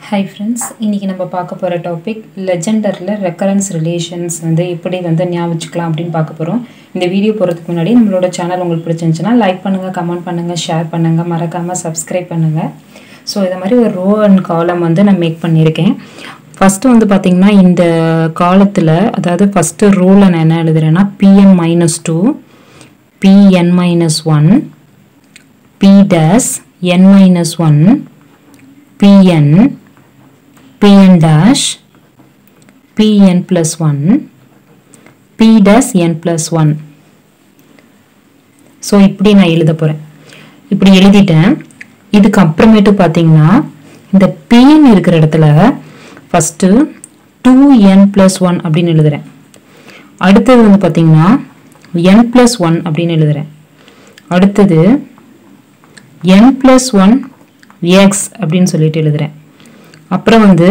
hi friends இன்றைக்கி நம்ம பார்க்க போகிற டாபிக் லெஜெண்டரில் ரெக்கரன்ஸ் ரிலேஷன்ஸ் வந்து எப்படி வந்து ஞாபகம் வச்சுக்கலாம் அப்படின்னு பார்க்க போகிறோம் இந்த வீடியோ போகிறதுக்கு முன்னாடி நம்மளோட சேனல் உங்களுக்கு பிடிச்சிருந்துச்சுன்னா லைக் பண்ணுங்கள் கமெண்ட் பண்ணுங்கள் ஷேர் பண்ணுங்கள் மறக்காமல் சப்ஸ்கிரைப் பண்ணுங்கள் ஸோ இதை மாதிரி ஒரு ரோ அண்ட் காலம் வந்து நான் மேக் பண்ணியிருக்கேன் ஃபஸ்ட்டு வந்து பார்த்திங்கன்னா இந்த காலத்தில் அதாவது ஃபஸ்ட்டு ரோவில் நான் என்ன எழுதுறேன்னா p n minus two p n minus one p dash n minus one p n pn dash pn plus 1 p dash n plus 1 so இப்படி நான் எழுத போகிறேன் இப்படி எழுதிட்டேன் இதுக்கு அப்புறமேட்டு பார்த்தீங்கன்னா இந்த pn இருக்கிற இடத்துல first two n plus one அப்படின்னு எழுதுகிறேன் அடுத்தது வந்து பார்த்தீங்கன்னா என் ப்ளஸ் ஒன் அப்படின்னு எழுதுகிறேன் அடுத்தது என் ப்ளஸ் ஒன் எக்ஸ் அப்படின்னு சொல்லிட்டு எழுதுகிறேன் அப்புறம் வந்து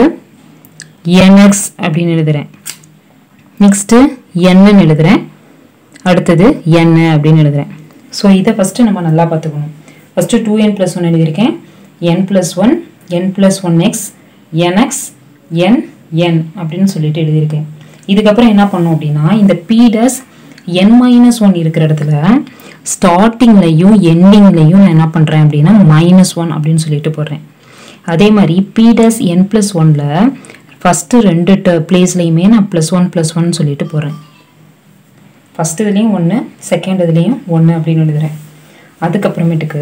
என்எக்ஸ் அப்படின்னு எழுதுகிறேன் நெக்ஸ்ட்டு என்னன்னு எழுதுகிறேன் அடுத்தது என்ன அப்படின்னு எழுதுகிறேன் ஸோ இதை ஃபஸ்ட்டு நம்ம நல்லா பார்த்துக்கணும் first two n plus one எழுதியிருக்கேன் n plus one n plus one x n x n n அப்படின்னு சொல்லிட்டு எழுதியிருக்கேன் இதுக்கப்புறம் என்ன பண்ணோம் அப்படின்னா இந்த பீடஸ் என் மைனஸ் ஒன் இருக்கிற இடத்துல ஸ்டார்டிங்லையும் எண்டிங்லையும் நான் என்ன பண்ணுறேன் அப்படின்னா மைனஸ் ஒன் அப்படின்னு சொல்லிட்டு போடுறேன் அதே மாதிரி பீடஸ் என் ப்ளஸ் ஒனில் ஃபஸ்ட்டு ரெண்டு பிளேஸ்லையுமே நான் ப்ளஸ் ஒன் ப்ளஸ் ஒன் சொல்லிட்டு போகிறேன் ஃபஸ்ட் இதுலேயும் ஒன்று செகண்ட் இதுலேயும் ஒன்று அப்படின்னு எழுதுகிறேன் அதுக்கப்புறமேட்டுக்கு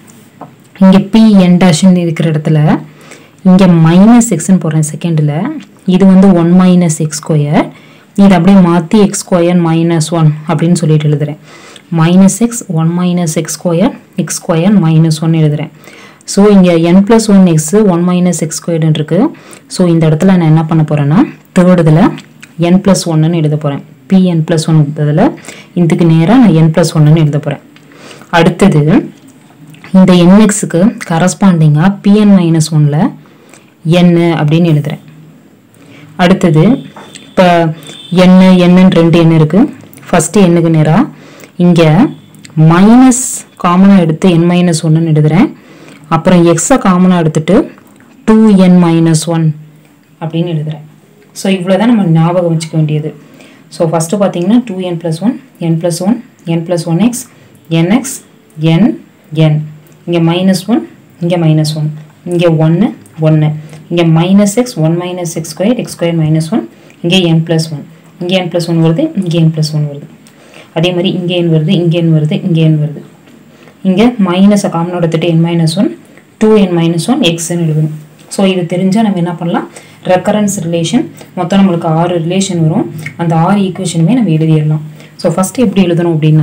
இங்கே பி என் டேஷன் இருக்கிற இடத்துல இங்கே மைனஸ் எக்ஸ்ன்னு போடுறேன் செகண்டில் இது வந்து ஒன் மைனஸ் எக்ஸ் ஸ்கொயர் இது அப்படியே மாற்றி எக்ஸ் ஸ்கொயர் மைனஸ் ஒன் அப்படின்னு சொல்லிட்டு எழுதுகிறேன் minus x one minus x square x square minus one எழுதுகிறேன் ஸோ இங்கே n plus one x one minus x ஸ்கொயர்டுன்னு இருக்குது ஸோ இந்த இடத்துல நான் என்ன பண்ண போகிறேன்னா தேர்ட் இதில் என் ப்ளஸ் ஒன்னுன்னு எழுத போகிறேன் பி என் ப்ளஸ் ஒன் இதில் இதுக்கு நேராக நான் என் ப்ளஸ் ஒன்னுன்னு எழுத போகிறேன் அடுத்தது இந்த என்எக்ஸுக்கு கரஸ்பாண்டிங்காக பிஎன் மைனஸ் ஒனில் என் அப்படின்னு எழுதுகிறேன் அடுத்தது இப்போ என்ன என்னன்னு ரெண்டு எண் இருக்குது ஃபஸ்ட்டு எண்ணுக்கு நேராக இங்கே மைனஸ் காமனாக எடுத்து என் மைனஸ் ஒன்றுன்னு எழுதுகிறேன் அப்புறம் எக்ஸை காமனாக எடுத்துட்டு டூ என் மைனஸ் ஒன் அப்படின்னு எழுதுகிறேன் ஸோ இவ்வளோ தான் நம்ம ஞாபகம் வச்சுக்க வேண்டியது ஸோ ஃபஸ்ட்டு பார்த்தீங்கன்னா two n plus one n plus one n plus one x n x n n இங்கே மைனஸ் ஒன் இங்கே மைனஸ் ஒன் இங்கே ஒன்று ஒன்று இங்கே minus x one minus x square x square minus one இங்கே என் ப்ளஸ் ஒன் இங்கே n plus one வருது இங்கே என் ப்ளஸ் ஒன் வருது அதே மாதிரி இங்கே என் வருது இங்கே என் வருது இங்கே என் வருது இங்கே மைனஸை காமன் எடுத்துட்டு n minus one two n minus one எக்ஸ்ன்னு எழுதணும் ஸோ இது தெரிஞ்சால் நம்ம என்ன பண்ணலாம் ரெக்கரன்ஸ் ரிலேஷன் மொத்தம் நம்மளுக்கு ஆறு ரிலேஷன் வரும் அந்த ஆறு ஈக்குவேஷனுமே நம்ம எழுதிடலாம் ஸோ ஃபஸ்ட்டு எப்படி எழுதணும் அப்படின்னா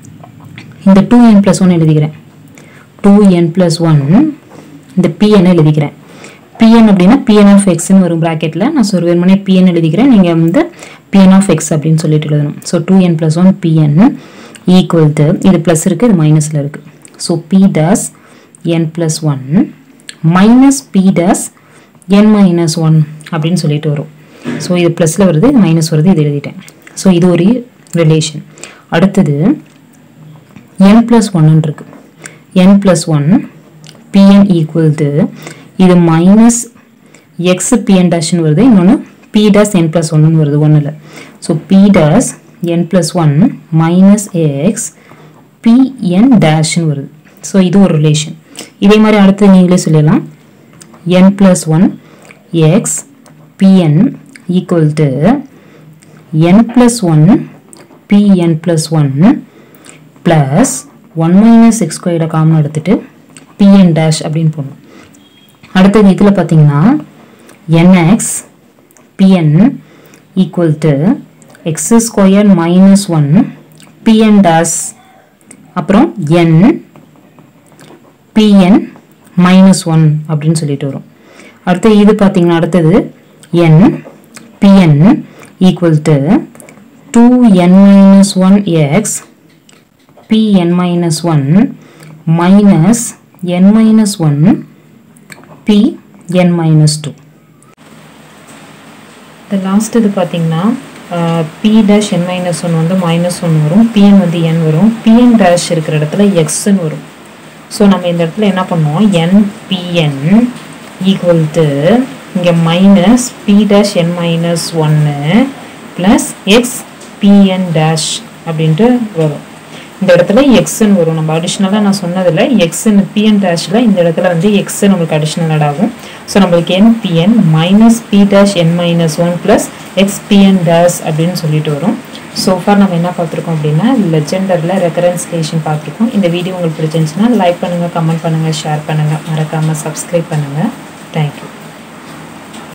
இந்த டூ என் ப்ளஸ் ஒன் எழுதிக்கிறேன் டூ என் ப்ளஸ் ஒன் இந்த பிஎன் எழுதிக்கிறேன் பிஎன் அப்படின்னா பிஎன் ஆஃப் எக்ஸ்னு வரும் ப்ராக்கெட்டில் நான் சொல் வெறுமனே பிஎன் எழுதிக்கிறேன் நீங்கள் வந்து பிஎன் ஆஃப் எக்ஸ் அப்படின்னு சொல்லிட்டு எழுதணும் so two n plus one p n equal to இது ப்ளஸ் இருக்குது இது மைனஸில் இருக்குது so p dash n plus one minus p dash n minus one அப்படின்னு சொல்லிட்டு வரும் ஸோ இது ப்ளஸில் வருது இது மைனஸ் வருது இது எழுதிட்டேன் ஸோ இது ஒரு ரிலேஷன் அடுத்தது என் ப்ளஸ் ஒன்னு இருக்கு n plus one p n equal to இது மைனஸ் எக்ஸ் பிஎன் டேஷ்னு வருது இன்னொன்று பி டேஸ் என் ப்ளஸ் ஒன்னு வருது ஒன்றில் so p dash n plus one minus x p n டேஷ்னு வருது ஸோ இது ஒரு ரிலேஷன் இதே மாதிரி அடுத்து நீங்களே சொல்லிடலாம் n plus one x p n equal to n plus one p n plus one plus one minus x ஸ்கொயரை காமன் எடுத்துட்டு பிஎன் டேஷ் அப்படின்னு போடணும் அடுத்தது இதில் பார்த்தீங்கன்னா n x p n equal to x square minus one p n dash அப்புறம் என் பிஎன் மைனஸ் ஒன் அப்படின்னு சொல்லிட்டு வரும் அடுத்து இது பார்த்தீங்கன்னா அடுத்தது n p n equal to two n minus one x p n minus one minus n minus one p n minus two இந்த last இது பார்த்தீங்கன்னா p dash n minus one வந்து மைனஸ் ஒன் வரும் பிஎன் வந்து என் வரும் பிஎன் டேஷ் இருக்கிற இடத்துல எக்ஸ்ன்னு வரும் ஸோ நம்ம இந்த இடத்துல என்ன பண்ணுவோம் என்பிஎன் ஈக்குவல் டு இங்கே minus p dash n minus ஒன்று ப்ளஸ் எக்ஸ் பிஎன் டேஷ் அப்படின்ட்டு வரும் இந்த இடத்துல எக்ஸ்ன்னு வரும் நம்ம அடிஷ்னலாக நான் சொன்னதில் எக்ஸ்ன்னு பிஎன் டேஷில் இந்த இடத்துல வந்து எக்ஸ் நம்மளுக்கு அடிஷ்னல் ஆட் ஆகும் ஸோ நம்மளுக்கு n p n minus p dash n minus one plus x p n dash அப்படின்னு சொல்லிட்டு வரும் ஸோ ஃபார் நம்ம என்ன பார்த்துருக்கோம் அப்படின்னா லெஜெண்டரில் ரெக்கரன்ஸ் ஸ்டேஷன் பார்த்துருக்கோம் இந்த வீடியோ உங்களுக்கு பிடிச்சிருந்துச்சுன்னா லைக் பண்ணுங்கள் கமெண்ட் பண்ணுங்கள் ஷேர் பண்ணுங்கள் மறக்காமல் சப்ஸ்கிரைப் பண்ணுங்கள் தேங்க்யூ